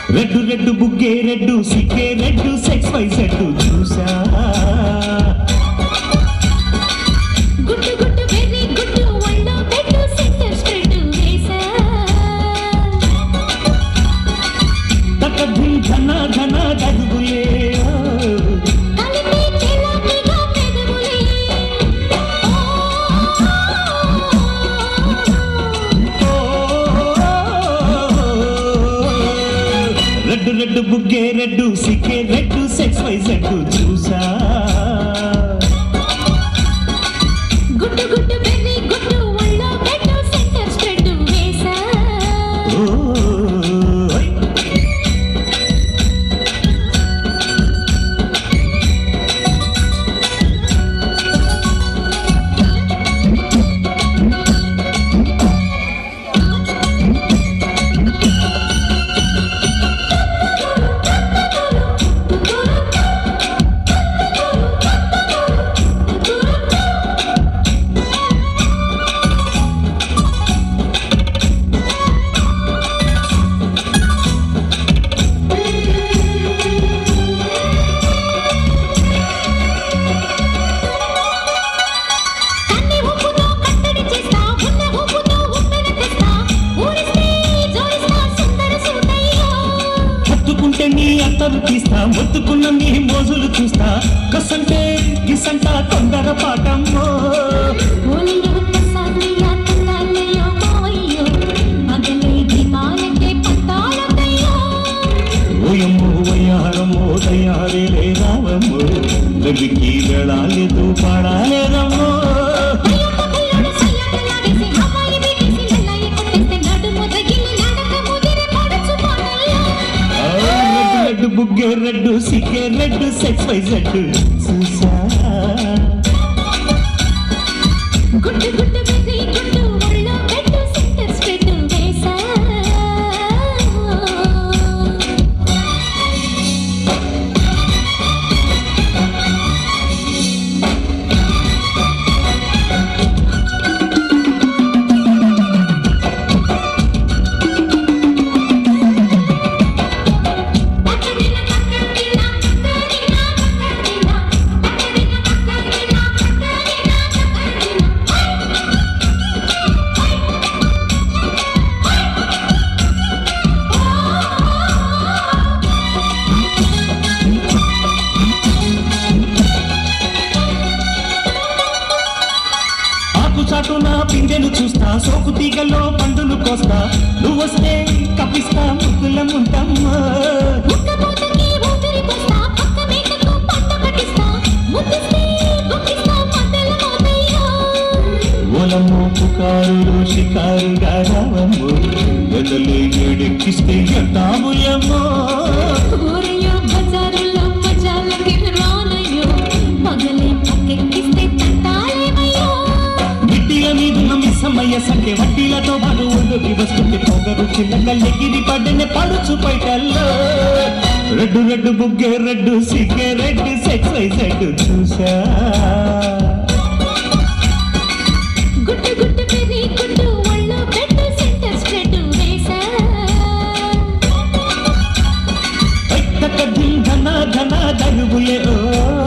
Red red బుగ్గే red సిక్కే red sexy సెడ్డు చూసా గుట్టు గుట్టు వెర్రి గుట్టు ఒళ్ళో పెట్టు సెంటర్ స్ప్రెడ్ వేసా తక్కధిం ఘన ఘన దరుగులే కలిపి తెల్లటిగా పెదవులే రెడ్డు రెడ్డు బుగ్గే రెడ్డు సిక్కే రెడ్డు సెక్స్ వై సెడ్డు చూసా గుట్టు గుట్టు వెర్రి గుట్టు ఒళ్ళో పెట్టు సెంటర్ స్ప్రెడ్ వేసా ఓ, హై. కన్నె ఊపుతో కట్టడి చేస్తా ఉన్న ఊపుతో ఉప్పెన తెస్తా ఊరిస్తే జోడిస్తా సుందర సూటయ్యో హత్తుకుంటే నీ అత్తరు తీస్తా మొత్తుకున్న నీ మోజులు చూస్తా కసంటే కిసంట తొందర పాటమ్మో ఓలిలో ఉన్న సాగయ్య తందాలయ్యో మావయ్యో మగలే దిమాలకే పట్టాలతయ్యో ఓయమ్మో వయ్యారమ్మో తయారే రావమ్మో వెలికి వెళ్ళాలేదు పాడాలేదమ్మో అయ్యప్ప పిల్లోడు సయ్యాటలాడేసి అమ్మాయి బీటేసి నల్లయ్య కొట్టేస్తే నడుము తగిలి నడక ముదిరి పడచు పాడయ్యో ఆ, రెడ్డు రెడ్డు బుగ్గే రెడ్డు సిక్కే రెడ్డు సెక్స్ వై జెడ్డు చూసా గుట్టు గుట్టు బెర్రి గుట్టు ఒళ్ళో పెట్టు సెంటర్ స్ప్రెడ్ వేసా పక్కడిన పక్కడిన పక్కడిన పక్కడిన పక్కడిన పక్కడిన పక్కడిన ఆకు చాటున పిందెలు చూస్తా సోకు తీగలో పండులు కోస్తా నువ్వొస్తే కప్పిస్తా ముద్దులముంటమ్మా ముక్కమూతకి ఊపిరి పోస్తా పక్క మేకకు పంట పట్టిస్తా ముద్దిస్తే బుక్కిస్తా మద్దెల మోతయ్యో ఓలమ్మో పుకారులు షికారుగా రావమ్మో ఎదలు ఏడెక్కిస్తే ఎట్టాముయమ్మో ఊరయ్యో బజారులో మజాలకి రానయ్యో పగలే పక్కెక్కిస్తే తంటాలేమయ్యో మిట్టిల మీదున్న మిస్సమ్మయ్య సంటే వడ్డీలతో పాటు ఒళ్ళుకి వస్తుంది పొగరు చిన్నగల్ ఎగిరి పడిన పడుచు పైటల్లో రెడ్డు రెడ్డు బుగ్గే రెడ్డు సిగ్గే రెడ్డు సెక్స్ సెడ్ చూసా గుట్టు గుట్టు పెరి గుట్టు ఒళ్ళో పెట్టు సెంటర్ స్ప్రెడ్ వేసా ధన ధన దరుగులే ఓ